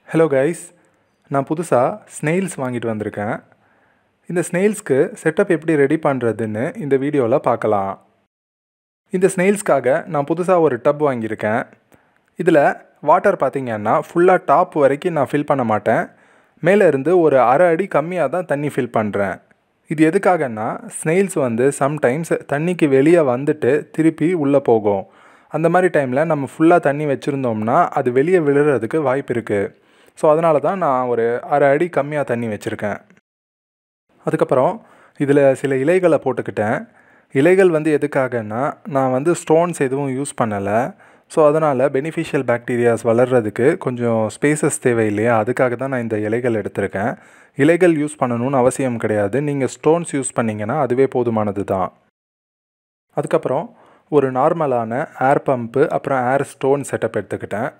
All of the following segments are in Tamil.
ஹலோ கைஸ் நான் புதுசாக ஸ்னெயில்ஸ் வாங்கிட்டு வந்திருக்கேன் இந்த ஸ்னெயில்ஸ்க்கு செட்டப் எப்படி ரெடி பண்ணுறதுன்னு இந்த வீடியோவில் பார்க்கலாம் இந்த ஸ்னெயில்ஸ்க்காக நான் புதுசாக ஒரு டப் வாங்கியிருக்கேன் இதில் வாட்டர் பார்த்தீங்கன்னா ஃபுல்லாக டாப் வரைக்கும் நான் ஃபில் பண்ண மாட்டேன் மேலே இருந்து ஒரு அரை அடி கம்மியாக தான் தண்ணி ஃபில் பண்ணுறேன் இது எதுக்காகன்னா ஸ்னெயில்ஸ் வந்து சம்டைம்ஸ் தண்ணிக்கு வெளியே வந்துட்டு திருப்பி உள்ளே போகும் அந்த மாதிரி டைமில் நம்ம ஃபுல்லாக தண்ணி வச்சுருந்தோம்னா அது வெளியே விழுறதுக்கு வாய்ப்பு இருக்குது ஸோ அதனால தான் நான் ஒரு அரை அடி கம்மியாக தண்ணி வச்சுருக்கேன் அதுக்கப்புறம் இதில் சில இலைகளை போட்டுக்கிட்டேன் இலைகள் வந்து எதுக்காகன்னா நான் வந்து ஸ்டோன்ஸ் எதுவும் யூஸ் பண்ணலை ஸோ அதனால் பெனிஃபிஷியல் பாக்டீரியாஸ் வளர்கிறதுக்கு கொஞ்சம் ஸ்பேசஸ் தேவை இல்லையா அதுக்காக தான் நான் இந்த இலைகள் எடுத்திருக்கேன் இலைகள் யூஸ் பண்ணணும்னு அவசியம் கிடையாது நீங்கள் ஸ்டோன்ஸ் யூஸ் பண்ணிங்கன்னா அதுவே போதுமானது தான் அதுக்கப்புறம் ஒரு நார்மலான ஏர் பம்ப்பு அப்புறம் ஏர் ஸ்டோன் செட்டப் எடுத்துக்கிட்டேன்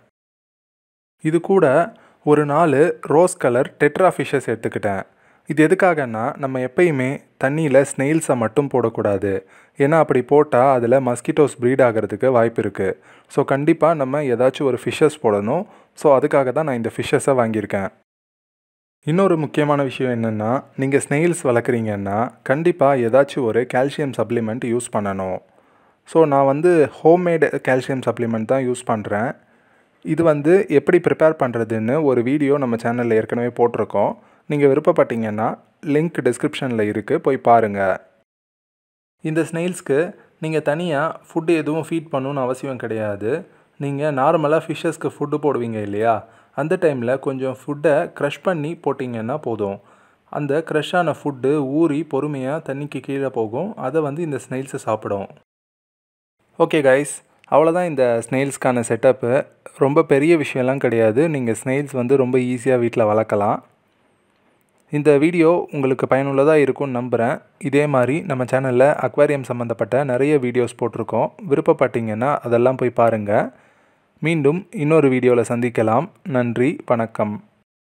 இது கூட ஒரு நாலு ரோஸ் கலர் டெட்ரா ஃபிஷ்ஷஸ் எடுத்துக்கிட்டேன் இது எதுக்காகன்னா நம்ம எப்பயுமே தண்ணியில் ஸ்னெயில்ஸை மட்டும் போடக்கூடாது ஏன்னா அப்படி போட்டால் அதில் மஸ்கிட்டோஸ் ப்ரீட் ஆகிறதுக்கு வாய்ப்பு இருக்குது ஸோ கண்டிப்பாக நம்ம ஏதாச்சும் ஒரு ஃபிஷ்ஷஸ் போடணும் ஸோ அதுக்காக தான் நான் இந்த ஃபிஷ்ஷஸை வாங்கியிருக்கேன் இன்னொரு முக்கியமான விஷயம் என்னென்னா நீங்கள் ஸ்னெயில்ஸ் வளர்க்குறீங்கன்னா கண்டிப்பாக ஏதாச்சும் ஒரு கால்சியம் சப்ளிமெண்ட் யூஸ் பண்ணணும் ஸோ நான் வந்து ஹோம்மேடு கால்சியம் சப்ளிமெண்ட் தான் யூஸ் பண்ணுறேன் இது வந்து எப்படி ப்ரிப்பேர் பண்ணுறதுன்னு ஒரு வீடியோ நம்ம சேனலில் ஏற்கனவே போட்டிருக்கோம் நீங்கள் விருப்பப்பட்டீங்கன்னா லிங்க் டிஸ்கிரிப்ஷனில் இருக்குது போய் பாருங்கள் இந்த ஸ்னெயில்ஸ்க்கு நீங்கள் தனியாக ஃபுட்டு எதுவும் ஃபீட் பண்ணணுன்னு அவசியம் கிடையாது நீங்கள் நார்மலாக ஃபிஷ்ஷஸ்க்கு ஃபுட்டு போடுவீங்க இல்லையா அந்த டைமில் கொஞ்சம் ஃபுட்டை க்ரஷ் பண்ணி போட்டிங்கன்னா போதும் அந்த க்ரஷ்ஷான ஃபுட்டு ஊறி பொறுமையாக தண்ணிக்கு கீழே போகும் அதை வந்து இந்த ஸ்னெயில்ஸை சாப்பிடும் ஓகே கைஸ் அவ்வளோதான் இந்த ஸ்னெயில்ஸ்க்கான செட்டப்பு ரொம்ப பெரிய விஷயம்லாம் கிடையாது நீங்கள் ஸ்னெயில்ஸ் வந்து ரொம்ப ஈஸியாக வீட்டில் வளர்க்கலாம் இந்த வீடியோ உங்களுக்கு பயனுள்ளதாக இருக்கும்னு நம்புகிறேன் இதே மாதிரி நம்ம சேனலில் அக்வாரியம் சம்மந்தப்பட்ட நிறைய வீடியோஸ் போட்டிருக்கோம் விருப்பப்பட்டீங்கன்னா அதெல்லாம் போய் பாருங்கள் மீண்டும் இன்னொரு வீடியோவில் சந்திக்கலாம் நன்றி வணக்கம்